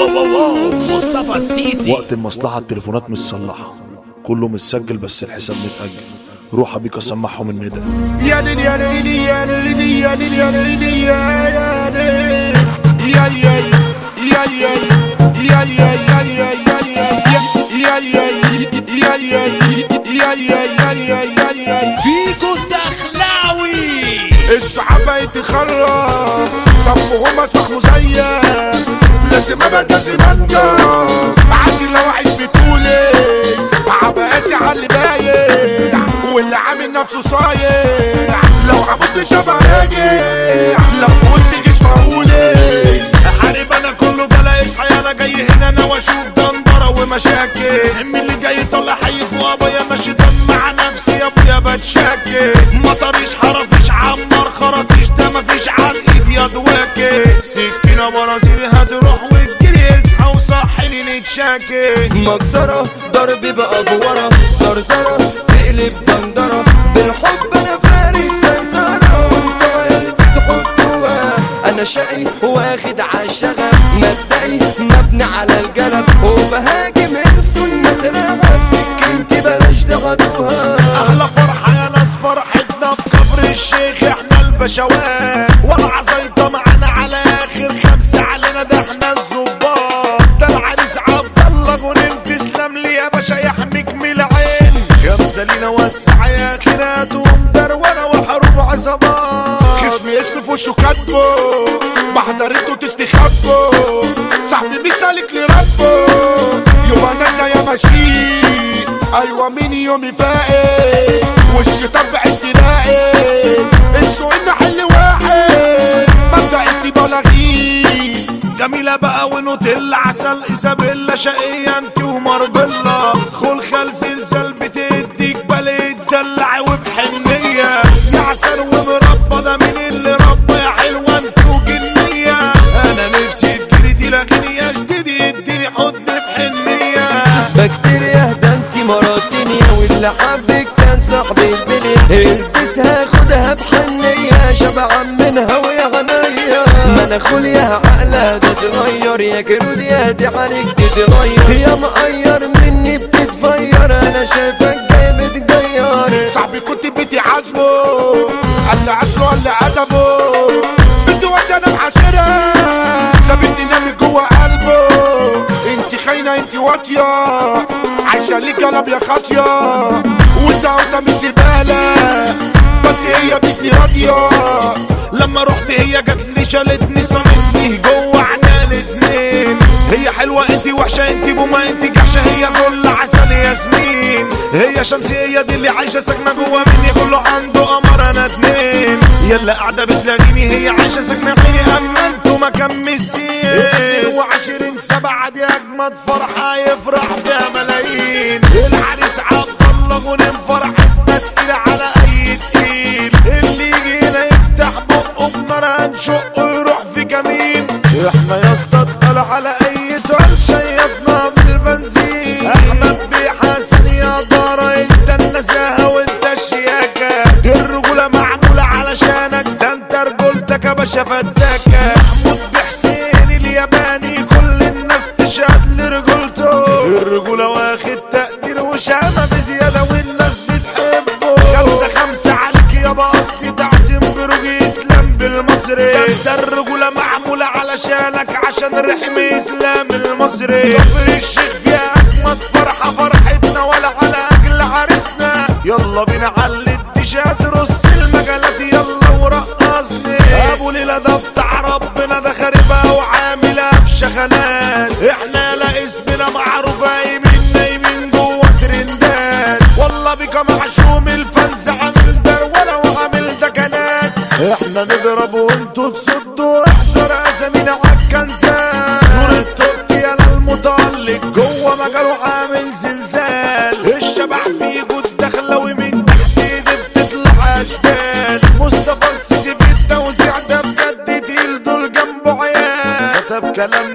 واو واو واو مصطفى السيسي وقت المصلحة التليفونات مش صلحة كله متسجل بس الحساب متأجل روح ابيك اسمعهم الندى يا ليل يا ليل يا ليل يا ليل يا ليل يا يا ليل يا يا يا يا يا يا يا يا يا يا يا يا يا يا يا يا فيكو الدخلاوي الصحابة يتخرف صفهم مسبح مزيف لازم ابقى لازم انجح عادي لو اعيش بطولي عبقاسي على اللي بايع واللي عامل نفسه صايع لو عبد شبه راجع لو في وسط جيش مهولي حارب انا كله بلا اصحى انا جاي هنا انا واشوف دندره ومشاكل من اللي جاي طلع حي فوق ابويا ماشي دم مع نفسي يا ابويا بتشاكل مطريش حرفيش عمر خرطيش ده مفيش على الايد يا دواكي سكينه برازيلي هتروح وتجري اصحى وصحيني نتشاكل مكسرة ضرب بقى بورا زرزرة تقلب دندرة بالحب انا فارد سيطرة وانت عيال تحطوها انا شقي واخد عالشغب مبدئي مبني على الجلب وبهاجم انسوا المترقب سكنتي بلاش تغدوها احلى فرحة يا ناس فرحتنا في كفر الشيخ احنا البشوات والع زيطة معانا على اخر خمسة علينا ده احنا الظباط ده العريس عبد الله غنيم تسلم لي يا باشا يحميك من العين خمسة لينا وسع يا خيرات ومدرونة وحروب عصابات خصمي اسمي في وشه كاتبه بحضر انتوا تستخبوا صاحبي مثالك لربه يبقى انا زي ماشي ايوه مين يومي فاقد والشيطان في عشتي راقد انسوا ان حل واحد مبدأ انت بلاغيه جميلة بقى ونوتيلا عسل إيزابيلا شقية انت ومرجلة خل خال زلزال بتديك بلد دلع وبحنية يا عسل ومربى ده مين اللي ربى يا حلوة انت وجنية انا نفسي تجيلي تلاقيني يا جديدي اديني حضن بحنية بكتيريا ده انت مراتيني واللي حبك كان صاحبي البلي البسها خدها بحنية شبعان منها ويا غنية ما انا خليها عقلها ده صغير يا كرود يا دي عليك تتغير يا مقير مني بتتفير انا شايفك جاي متغير صاحبي كنت بيتي عازمه قال لي عسله قال لي ادبه بنتي وقت انا معاشرها سابتني نامي جوه قلبه انت خاينه انت واطيه عايشه ليك قلب يا خاطيه وانت وانت مش زباله بس هي بنتي راضيه لما رحت هي جاتني شالتني صمتني جوه عنا الاتنين هي حلوة انتي وحشة انتي بوما انتي جحشة هي كل عسل ياسمين هي شمسي هي دي اللي عايشة ساكنة جوه مني كله عنده قمر انا اتنين يلا قاعدة بتلاقيني هي عايشة ساكنة فيني اما انتوا ما كمسين وعشرين سبعة دي اجمد فرحة يفرح فيها ملايين العريس عبد الله غنم فرحتنا تقيلة على اي تقيل اللي يجي هنا يفتح بقه بنار هنشق يروح في كمين احنا يا اسطى اتقل على اي تقل شيطنا بالبنزين احمد بيحسن يا دارة انت النزاهة وانت الشياكة الرجولة معمولة علشانك ده انت رجولتك يا باشا فتاكة محمود بحسين الياباني كل الناس تشهد لرجولته الرجولة واخد تقدير وشامة بزيادة والناس بتحبه خمسة خمسة عليك يابا قصدي تعزيم بروجي اسلام بالمصري ده الرجولة معمولة علشانك عشان رحم اسلام المصري كفر الشيخ فيها اجمد فرحة فرحتنا ولا على اجل عريسنا يلا بينا علي الدشات رص المجالات يلا ورقصني ابو ليلى ده بتاع ربنا ده خاربها وعاملها في شغلات احنا لا اسمنا معروف ايمين نايمين جوه ترندات والله بك محشوم الفنز عامل دروله وعامل دكنات احنا نضرب وانتوا تصدوا احصر اسامينا عالكنزات نور التركي انا المتألق جوه مجاله عامل زلزال الشبح فيه جود داخله ومن تحت ايدي بتطلع اشبال مصطفى السيسي في التوزيع ده بجد تقيل دول جنبه عيال كتب كلام